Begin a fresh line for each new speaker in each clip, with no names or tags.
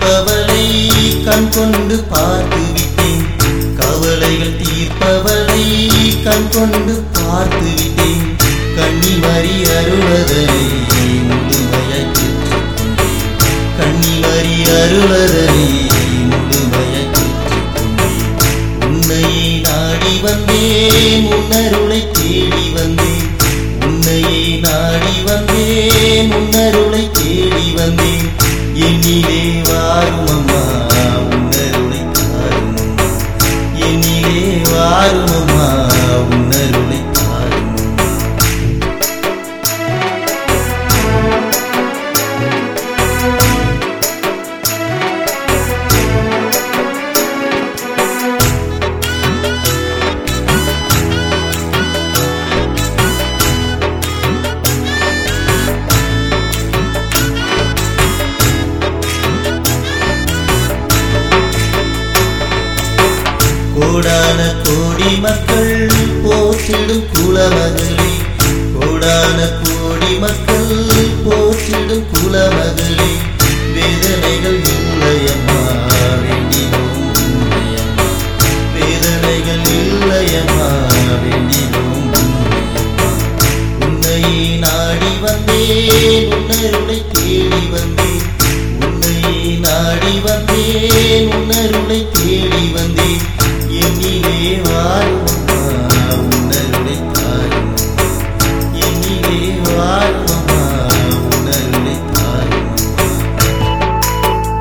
தீர்ப்பவளை கண் கொண்டு பார்த்து விட்டேன் கவலைகள் தீர்ப்பவளை கண் கொண்டு பார்த்து விட்டேன் கன்னிமரி அருளதனை முழுமையாய் பெற்றுக்கொண்டேன் கன்னிமரி அருளதனை முழுமையாய் பெற்றுக்கொண்டேன் உன்னையே நாடி வந்தேன் உன்னருளை தேடி வந்தேன் உன்னையே நாடி வந்தேன் உன்னருளை தேடி வந்தேன் என்னிலே வாரும் அம்மா உன்னருளை தாரும் அம்மா என்னிலே வாரும் அம்மா உன்னருளை தாரும் அம்மா கோடான கோடி மக்கள் போற்றிடும் குலமகளே கோடான கோடி மக்கள் போற்றிடும் குலமகளே வேதனைகள் இல்லையம்மா வேண்டினோம் உன்னையம்மா வேதனைகள் இல்லையம்மா வேண்டினோம் உன்னையம்மா உன்னையே நாடி வந்தேன் உன்னருளை தேடி வந்தேன் உன்னையே நாடி வந்தேன் உன்னருளை தேடி வந்தேன் என்னிலே வாழும் அம்மா, உன்னருளை தாரும் அம்மா. என்னிலே வாழும் அம்மா, உன்னருளை தாரும் அம்மா.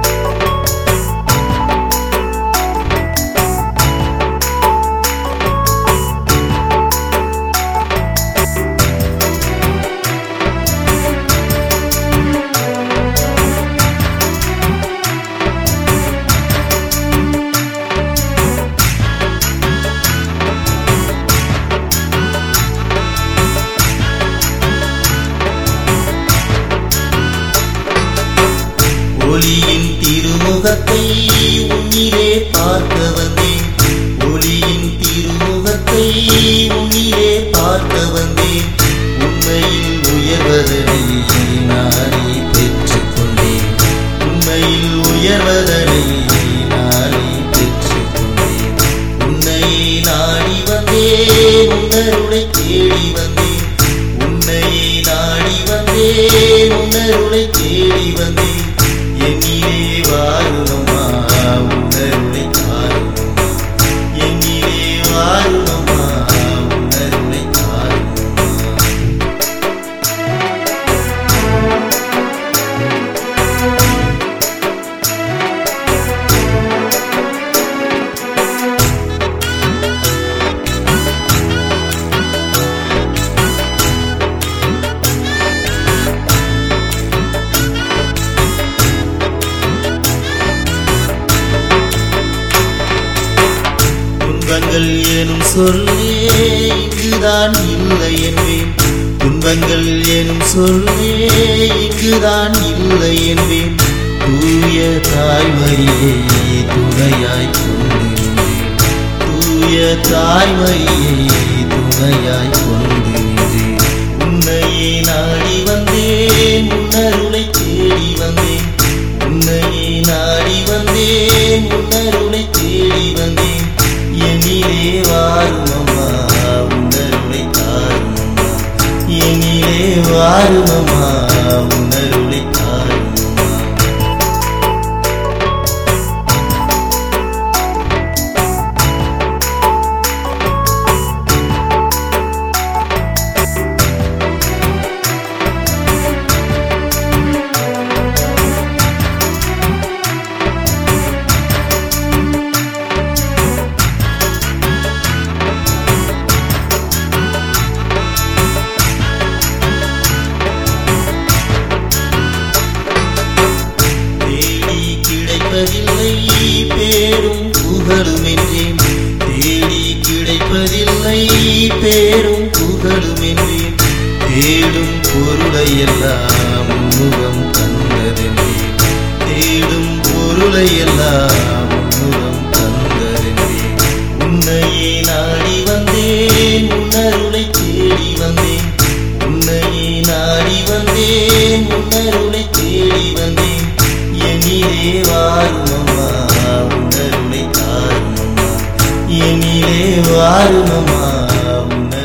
ஒளியின் திருமுகத்தை உன்னிலே பார்க்க வந்தேன் ஒளியின் திருமுகத்தை உன்னிலே பார்க்க வந்தேன் உண்மையில் உயர்வதனை நானே பெற்றுக்கொண்டேன் உண்மையில் உயர்வதனை நானே பெற்றுக்கொண்டேன் உன்னையே நாடி வந்தேன் உன்னருளை தேடி வந்தேன் உன்னையே நாடி வந்தேன் உன்னருளை தேடி வந்தேன் என்னிலே வாருமம்மா உன்னருளை தாருமம்மா என்னிலே வாருமம்மா உன்னருளை தாருமம்மா துன்பங்கள் எனும் சொல்லே இங்குதான் இல்லை என்பேன் துன்பங்கள் எனும் சொல்லே இங்குதான் இல்லை என்பேன் தூய தாய்மரியை துணையாய் கொண்டு நின்றேன் தூய தாய்மரியை துணையாய் கொண்டு நின்றேன் உன்னையே நாடி வந்தேன் உன்னருளை தேடி வந்தேன் உன்னையே நாடி வந்தேன் உன்னருளை தேடி வந்தேன் என்னிலே வாரும் அம்மா உன்னருளை தாரும் அம்மா என்னிலே வாரும் அம்மா உன்னருளை தாரும் அம்மா தேடி கிடைப்பதில்லை பேரும் புகழும் என்றேன் தேடி கிடைப்பதில்லை பேரும் புகழும் என்றேன் தேடும் பொருளையெல்லாம் முகம் கண்டதென்றேன் தேடும் பொருளையெல்லாம் முகம் கண்டதென்றேன் உன்னையே நாடி வந்தேன் உன்னருளை தேடி வந்தேன் உன்னையே நாடி வந்தேன் உன்னருளை தேடி வந்தேன் என்னிலே வாரும் உள்ளே வாருமம்மா உன்னை